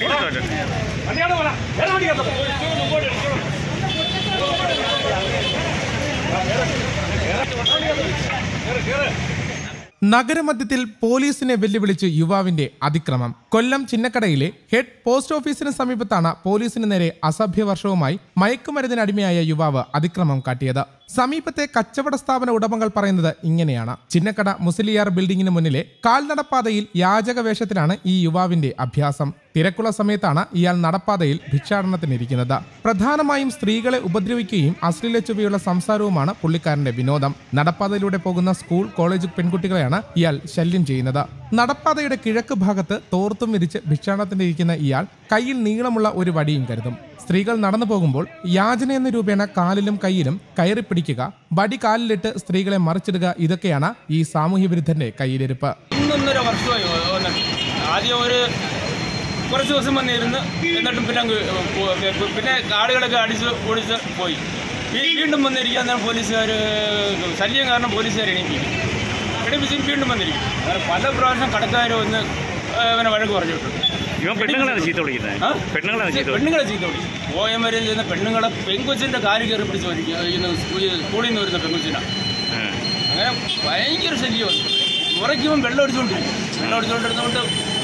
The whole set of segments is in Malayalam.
നഗരമധ്യത്തിൽ പോലീസിനെ വെല്ലുവിളിച്ച് യുവാവിന്റെ അതിക്രമം കൊല്ലം ചിന്നക്കടയിലെ ഹെഡ് പോസ്റ്റ് ഓഫീസിന് സമീപത്താണ് പോലീസിന് നേരെ അസഭ്യവർഷവുമായി മയക്കുമരുന്നിന് അടിമയായ യുവാവ് അതിക്രമം കാട്ടിയത് സമീപത്തെ കച്ചവട സ്ഥാപന ഉടമകൾ പറയുന്നത് ഇങ്ങനെയാണ് ചിന്നക്കട മുസലിയാർ ബിൽഡിംഗിന് മുന്നിലെ കാൽനടപ്പാതയിൽ യാചക വേഷത്തിലാണ് ഈ യുവാവിന്റെ അഭ്യാസം തിരക്കുള്ള സമയത്താണ് ഇയാൾ നടപ്പാതയിൽ ഭിക്ഷാടനത്തിനിരിക്കുന്നത് പ്രധാനമായും സ്ത്രീകളെ ഉപദ്രവിക്കുകയും അശ്ലീല ചുവയുള്ള സംസാരവുമാണ് പുള്ളിക്കാരന്റെ വിനോദം നടപ്പാതയിലൂടെ പോകുന്ന സ്കൂൾ കോളേജ് പെൺകുട്ടികളെയാണ് ഇയാൾ ശല്യം ചെയ്യുന്നത് നടപ്പാതയുടെ കിഴക്ക് ഭാഗത്ത് തോർത്തും വിരിച്ച് ഭിക്ഷാടനത്തിനിരിക്കുന്ന ഇയാൾ കയ്യിൽ നീളമുള്ള ഒരു വടിയും കരുതും സ്ത്രീകൾ നടന്നു പോകുമ്പോൾ യാചന എന്ന രൂപേണ കാലിലും കയ്യിലും കയറി പിടിക്കുക വടി കാലിലിട്ട് സ്ത്രീകളെ മറിച്ചിടുക ഇതൊക്കെയാണ് ഈ സാമൂഹ്യ വിരുദ്ധന്റെ കയ്യിലിരിപ്പ് ഒന്നൊന്നര വർഷമായി വന്നിട്ട് ആദ്യം ഒരു കുറച്ച് ദിവസം വന്നിരുന്ന് എന്നിട്ടും പിന്നെ അങ്ങ് പോ- പോ- പിന്നെ ആളുകളൊക്കെ അടിച്ച് ഓടിച്ച് പോയി വീ- വീണ്ടും വന്നിരിക്കാൻ നേരം പോലീസുകാർ ശല്യം കാരണം പോലീസുകാർ എണീപ്പിക്കും എണീപ്പിച്ചിട്ട് വീണ്ടും വന്നിരിക്കും അങ്ങനെ പല പ്രാവശ്യം കടക്കാർ വന്ന് അവനെ വഴക്ക് പറഞ്ഞു വിട്ടു ഇവൻ പെണ്ണുങ്ങളാണ് ചീത്ത വിളിക്കുന്നത് ആ? പെണ്ണുങ്ങളാണ് ചീത്ത വിളിക്കുന്നത് പെണ്ണുങ്ങളെ ചീത്ത വിളി ഓയന്മാരെ ചെയ്യുന്ന പെണ്ണുങ്ങളെ പെൺകൊച്ചിൻ്റെ കാല് കയറി പിടിച്ച് വലിക്കും സ്കൂളിൽ നിന്ന് വരുന്ന പെൺകൊച്ചിനാണ് ആ. അങ്ങനെ ഭയങ്കര ശല്യമാണ് മുറയ്ക്കുമ്പം വെള്ളം അടിച്ചുകൊണ്ടിരിക്കും വെള്ളം അടിച്ചുകൊണ്ടിരുന്നതുകൊണ്ട്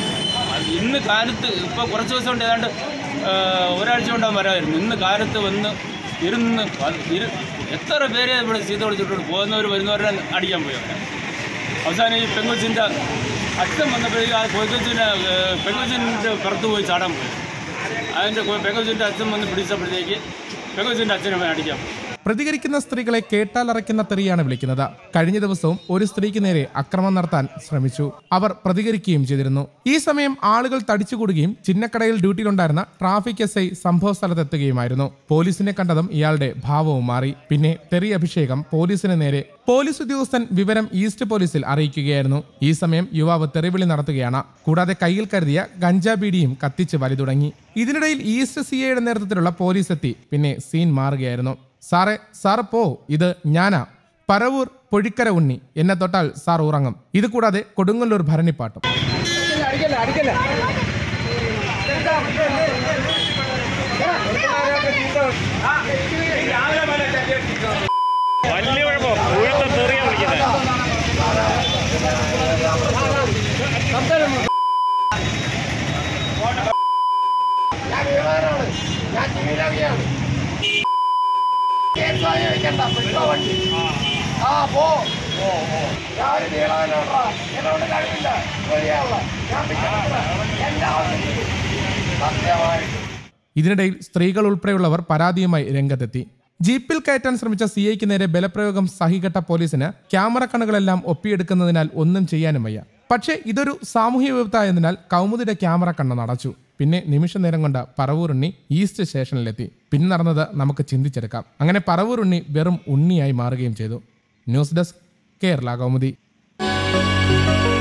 അത് ഇന്ന് കാലത്ത് ഇപ്പോൾ കുറച്ച് ദിവസം കൊണ്ട് ഏതാണ്ട് ആ, ഒരാഴ്ച കൊണ്ടാണ് വരാമായിരുന്നു ഇന്ന് കാലത്ത് വന്ന് ഇരുന്ന് അത് ഇരു എത്ര പേരെ ഇവിടെ ചീത്ത വിളിച്ചിട്ടുണ്ട് പോകുന്നവർ വരുന്നവരെ അടിക്കാൻ പോയി അവരെ അവസാനം ഈ പെങ്കൊച്ചിൻ്റെ അച്ഛൻ വന്നപ്പോഴേക്കും ആ പെങ്കൊച്ചിനെ പെങ്കൊച്ചിൻ്റെ പുറത്ത് പോയി ചാടാൻ പോയി അതിൻ്റെ പെങ്കൊച്ചിൻ്റെ അച്ഛൻ വന്ന് പിടിച്ചപ്പോഴത്തേക്ക് പെങ്കൊച്ചിൻ്റെ അച്ഛനെ പോയി അടിക്കാൻ പോയി പ്രതികരിക്കുന്ന സ്ത്രീകളെ കേട്ടാലറയ്ക്കുന്ന തെറിയാണ് വിളിക്കുന്നത് കഴിഞ്ഞ ദിവസവും ഒരു സ്ത്രീക്ക് നേരെ അക്രമം നടത്താൻ ശ്രമിച്ചു അവർ പ്രതികരിക്കുകയും ചെയ്തിരുന്നു ഈ സമയം ആളുകൾ തടിച്ചുകൂടുകയും ചിന്നക്കടയിൽ ഡ്യൂട്ടിയിലുണ്ടായിരുന്ന ട്രാഫിക് എസ് ഐ സംഭവ സ്ഥലത്തെത്തുകയുമായിരുന്നു പോലീസിനെ കണ്ടതും ഇയാളുടെ ഭാവവും മാറി പിന്നെ തെറി അഭിഷേകം പോലീസിന് നേരെ പോലീസ് ഉദ്യോഗസ്ഥൻ വിവരം ഈസ്റ്റ് പോലീസിൽ അറിയിക്കുകയായിരുന്നു ഈ സമയം യുവാവ് തെറിവിളി നടത്തുകയാണ് കൂടാതെ കയ്യിൽ കരുതിയ ഗഞ്ചാ ബീഡിയും കത്തിച്ച് വലി തുടങ്ങി ഇതിനിടയിൽ ഈസ്റ്റ് സി ഐയുടെ നേതൃത്വത്തിലുള്ള പോലീസ് എത്തി പിന്നെ സീൻ മാറുകയായിരുന്നു സാറേ സാർ പോ ഇത് ഞാനാ പരവൂർ പൊഴിക്കര ഉണ്ണി എന്നെ തൊട്ടാൽ സാർ ഉറങ്ങും ഇത് കൂടാതെ കൊടുങ്ങല്ലൂർ ഭരണിപ്പാട്ടും വലിയ കുഴപ്പം മുഴുത്ത തെറിയാ വിളിക്കുന്നത് ഞാൻ വീണവനാണ് ഞാൻ ജീവിതവിയാണ് കേസ് വാങ്ങി വെക്കണ്ട പെട്ടോ വണ്ടി ആ പോ ഞാൻ ഒരു വീണവനാണോ എന്നോട് കഴിവില്ല ജോലിയാവുള്ള ഞാൻ പിടിച്ചിട്ടില്ല. എന്റെ ആവശ്യത്തിന് സത്യമായിട്ട് ഇതിനിടയിൽ സ്ത്രീകൾ ഉൾപ്പെടെയുള്ളവർ പരാതിയുമായി രംഗത്തെത്തി ജീപ്പിൽ കയറ്റാൻ ശ്രമിച്ച സി ഐക്ക് നേരെ ബലപ്രയോഗം സഹികെട്ട പോലീസിന് ക്യാമറ കണ്ണുകളെല്ലാം ഒപ്പിയെടുക്കുന്നതിനാൽ ഒന്നും ചെയ്യാനും വയ്യ പക്ഷേ ഇതൊരു സാമൂഹ്യ വിപത്തായതിനാൽ കൗമുദിയുടെ ക്യാമറ കണ്ണ് നടച്ചു പിന്നെ നിമിഷ നേരം കൊണ്ട് പറവൂർ ഉണ്ണി ഈസ്റ്റ് സ്റ്റേഷനിലെത്തി പിന്നെ നടന്നത് നമുക്ക് ചിന്തിച്ചെടുക്കാം അങ്ങനെ പറവൂർ ഉണ്ണി വെറും ഉണ്ണിയായി മാറുകയും ചെയ്തു ന്യൂസ് ഡെസ്ക് കേരള കൗമുദി